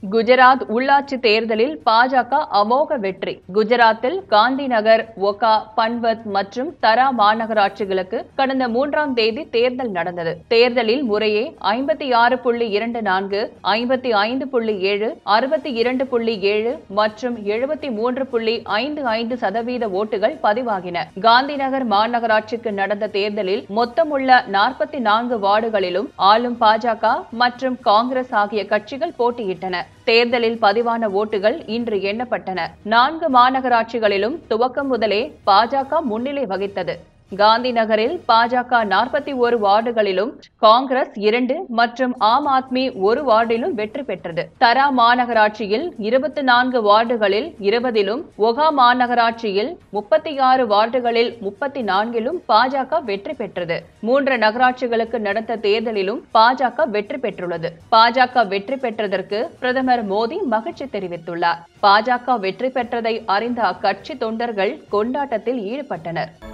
குஜராத் உள்ளாட்சி தேர்தலில் பாஜக அமோக வெற்றி குஜராத்தில் காந்தி நகர் ஒகா பன்வத் மற்றும் தரா மாநகராட்சிகளுக்கு கடந்த மூன்றாம் தேதி தேர்தல் நடந்தது தேர்தலில் முறையே ஐம்பத்தி ஆறு புள்ளி இரண்டு நான்கு ஐம்பத்தி ஐந்து புள்ளி ஏழு அறுபத்தி இரண்டு புள்ளி ஏழு மற்றும் எழுபத்தி மூன்று புள்ளி ஐந்து ஐந்து சதவீத ஓட்டுகள் பதிவாகின காந்தி நகர் மாநகராட்சிக்கு நடந்த தேர்தலில் மொத்தமுள்ள நாற்பத்தி நான்கு வார்டுகளிலும் ஆளும் பாஜக மற்றும் காங்கிரஸ் ஆகிய கட்சிகள் போட்டியிட்டன தேர்தலில் பதிவான ஓட்டுகள் இன்று எண்ணப்பட்டன நான்கு மாநகராட்சிகளிலும் துவக்கம் முதலே பாஜக முன்னிலை வகித்தது காந்தி நகரில் பாஜக நாற்பத்தி ஒரு வார்டுகளிலும் காங்கிரஸ் இரண்டு மற்றும் ஆம் ஆத்மி ஒரு வார்டிலும் வெற்றி பெற்றது தரா மாநகராட்சியில் இருபத்தி நான்கு வார்டுகளில் இருபதிலும் ஒகா மாநகராட்சியில் முப்பத்தி ஆறு வார்டுகளில் முப்பத்தி நான்கிலும் பாஜக வெற்றி பெற்றது மூன்று நகராட்சிகளுக்கு நடந்த தேர்தலிலும் பாஜக வெற்றி பெற்றுள்ளது பாஜக வெற்றி பெற்றதற்கு பிரதமர் மோடி மகிழ்ச்சி தெரிவித்துள்ளார் பாஜக வெற்றி பெற்றதை அறிந்த அக்கட்சி தொண்டர்கள் கொண்டாட்டத்தில் ஈடுபட்டனர்